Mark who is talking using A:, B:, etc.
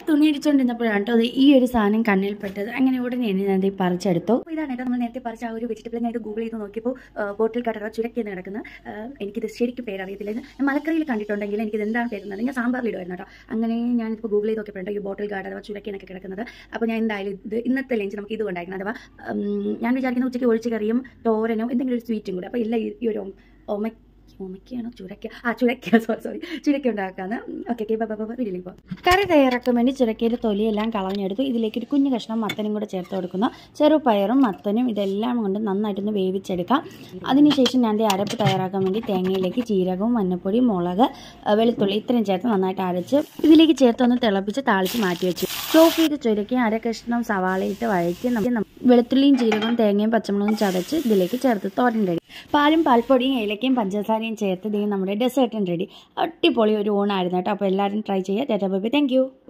A: തുണി അടിച്ചുകൊണ്ടിരുന്നപ്പോഴാണ് കേട്ടോ അത് ഈ ഒരു സാധനം കണ്ണിൽപ്പെട്ടത് അങ്ങനെ ഉടനെ തന്നെ ഞാൻ ഇത് പറിച്ചെടുത്തു അപ്പോൾ ഇതാണ് കേട്ടോ നമ്മൾ നേരത്തെ പറിച്ച ആ ഒരു വെജിറ്റബിൾ ഞാൻ ഇത് ഗൂഗിൾ ചെയ്ത് നോക്കിയപ്പോൾ ബോട്ടിൽ കട്ടറ ചുരക്കിയെന്ന് കിടക്കുന്നത് ആ, എനിക്കിത് ശരിക്കും പേരറിയത്തില്ല ഇത് ഞാൻ മലക്കറിയിൽ കണ്ടിട്ടുണ്ടെങ്കിൽ എനിക്കിത് എന്താണ് പേരുന്നത് ഞാൻ സാമ്പാറിൽ ഇടുമായിരുന്നു കേട്ടോ അങ്ങനെ ഞാനിപ്പോൾ ഗൂഗിൾ ചെയ്ത് നോക്കിയപ്പോഴുണ്ട് ഈ ബോട്ടിൽ ഗാർഡ് അഥവാ ചുരക്കിയെന്നൊക്കെ കിടക്കുന്നത് അപ്പോൾ ഞാൻ എന്തായാലും ഇത് ഇന്നത്തെ ലഞ്ച് നമുക്ക് ഇത് കൊണ്ടായിരിക്കണം അഥവാ ഉം, ഞാൻ വിചാരിക്കുന്ന ഉച്ചയ്ക്ക് ഒഴിച്ച് കറിയും തോരനോ എന്തെങ്കിലും ഒരു സ്വീറ്റും കൂടെ അപ്പോൾ എല്ലാം ഈ ഈ ഒരു ഓമ ഓമയ്ക്കാണോ ചുരക്ക ആ ചുരക്ക സോറി സോറി ചുരക്ക ഉണ്ടാക്കാന്ന് ഓക്കെ ഓക്കെ ബൈ വീട്ടിലേക്ക് പോകാം കറി തയ്യാറാക്കാൻ വേണ്ടി ചുരക്കയുടെ തൊലിയെല്ലാം കളഞ്ഞെടുത്തു ഇതിലേക്ക് ഒരു കുഞ്ഞു കഷ്ണം മത്തനും കൂടെ ചേർത്ത് കൊടുക്കുന്നു ചെറുപയറും മത്തനും ഇതെല്ലാം കൊണ്ട് നന്നായിട്ടൊന്ന് വേവിച്ചെടുക്കാം അതിനുശേഷം ഞാൻ ദേ അരപ്പ് തയ്യാറാക്കാൻ വേണ്ടി തേങ്ങയിലേക്ക് ജീരകവും മഞ്ഞപ്പൊടി മുളക് ആ, വെളുത്തുള്ളി ഇത്രയും ചേർത്ത് നന്നായിട്ട് അരച്ച് ഇതിലേക്ക് ചേർത്ത് ഒന്ന് തിളപ്പിച്ച് താളിച്ച് മാറ്റി വെച്ചു ചോപ്പ് ചെയ്ത് ചുരക്കി അര കഷ്ണം സവാള ഇട്ട് വഴറ്റി നമുക്ക് നം- വെളുത്തുള്ളിയും ജീരകവും തേങ്ങയും പച്ചമുളകും ചതച്ച് ഇതിലേക്ക് ചേർത്ത് തോരൻ റെഡി പാലും പാൽപ്പൊടിയും ഏലക്കയും പഞ്ചസാരയും ചേർത്ത് ദേ നമ്മുടെ ഡെസേർട്ടും റെഡി അടിപൊളി ഒരു ഊണായിരുന്നു കേട്ടോ അപ്പോൾ എല്ലാവരും ട്രൈ ചെയ്യുക ടാറ്റാ ബൈ താങ്ക് യു